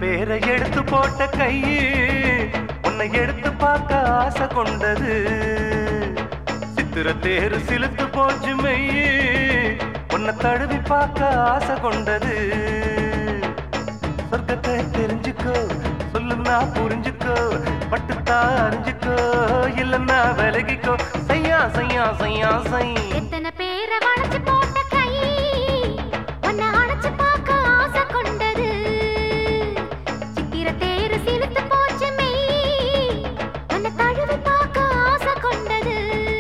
பேரை எடுத்து போட்ட கையு உன்னை எடுத்து பார்க்க ஆசை கொண்டது சித்திர தேரு சிலுத்து போச்சு மெய்யு உன்னை தழுவி பார்க்க ஆசை கொண்டது சொர்க்கத்தை தெரிஞ்சுக்கோ சொல்லுன்னா புரிஞ்சுக்கோ பட்டுத்தா அறிஞ்சுக்கோ இல்லன்னா விலகிக்கோ சையா சையா சையா சை எத்தனை பேரை வளைச்சு போட்ட கை உன்னை அணைச்சு பார்க்க ஆசை கொண்டது சித்திர தேரு சிலுத்து போச்சு மெய் உன்னை தழுவி பார்க்க ஆசை கொண்டது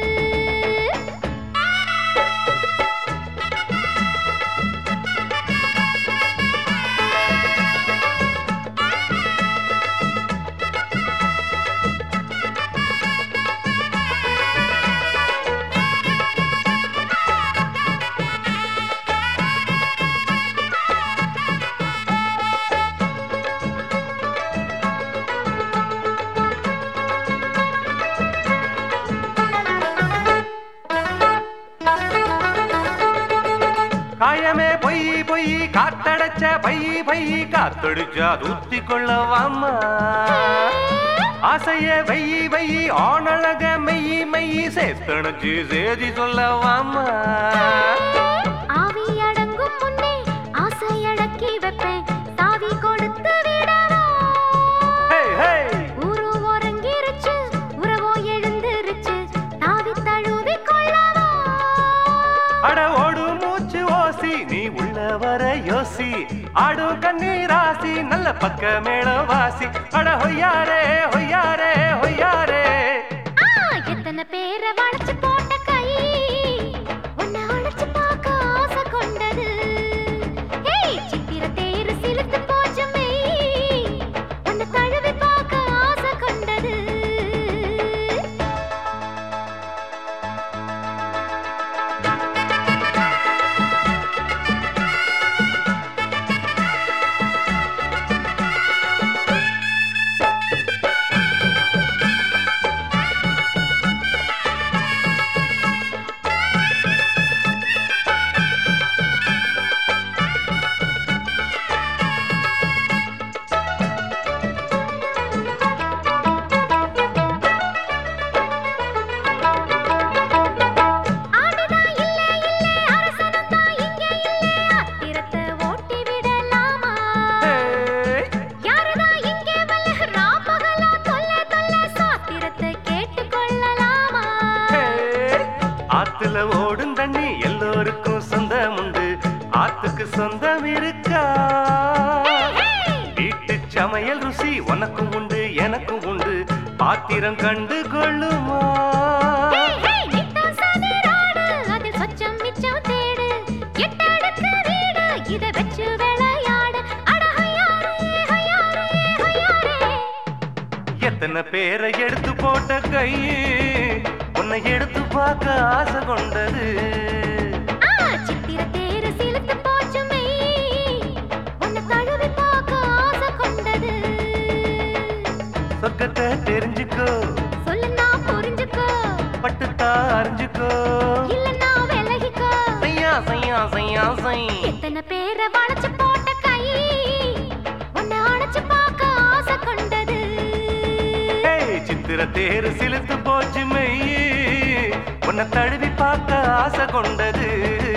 காயமே பொய் பொய் காத்தடைச்ச பை பை காத்தடிச்சா தூத்தி கொள்ளவாமா ஆசைய வை வை ஆணழக மெய் மெய் சேத்தணைச்சு சேதி சொல்லவாமா ஆவி அடங்கும் முன்னே ஆசை அடக்கி வைப்பேன் தாவி கொடுத்து விடவா ஹே ஹே ஊரு உறங்கிருச்சு உறவோ எழுந்திருச்சு தாவி தழுவி கொள்ளவா அட ஓடு மூச்சு ஓசி நீ உள்ள வர யோசி ஆடு கண்ணீராசி நல்ல பக்க மேள வாசி அட ஹொய்யாரே ஹொய்யாரே ஹொய்யாரே ஆ, எத்தனை பேரை வளைச்சு போட்ட கை உன்னை அழைச்சு பார்க்க ஆசை கொண்டது ஏய், சித்திர தேரு சிலுத்து போச்சு மெய் உன்னை தழுவி பார்க்க ஆசை கொண்டது ஆடுதான் இல்ல இல்ல அரசனதான் இங்க இல்ல அத்திரத்தை ஓட்டி விடலாமா ஹே யாருதான் இங்கே வல்ல ராப்பகலா தொல்ல தொல்ல சாத்திரத்தை கேட்டுக் கொள்ளலாமா ஆத்துல ஓடும் தண்ணி எல்லோருக்கும் சொந்தம் உண்டு ஆத்துக்கு சொந்தம் இருக்கா வீட்டு சமையல் ருசி உனக்கும் உண்டு எனக்கும் உண்டு பாத்திரம் கண்டு கொள்ளுமா ஹேய், ஹேய், நித்தம் சதிராடு, அதில் சொச்சம் மிச்சம் தேடு. எட்டடுக்கு வீடு, இதை வச்சு விளையாடு. அட ஹையாரே, ஹையாரே, ஹையாரே. எத்தனை பேரை எடுத்து போட்ட கை உன்னை எடுத்து பார்க்க ஆசை கொண்டது ஆ, சித்திர தேரு சிலுத்து போச்சு மெய். உன்னை தழுவி பார்க்க ஆசை கொண்டது. சொர்க்கத்தை தெரிஞ்சுக்கோ சொல்லுன்னா புரிஞ்சுக்கோ, பட்டுத்தா அறிஞ்சுக்கோ இல்லைன்னா விலகிக்கோ. சையா சையா சையா சை எத்தனை பேரை வளைச்சு போட்ட கை உன்னை அணைச்சு பார்க்க ஆசை கொண்டது ஏய், சித்திர தேரு சிலுத்து போச்சு மெய் உன்னை தழுவி பார்க்க ஆசை கொண்டது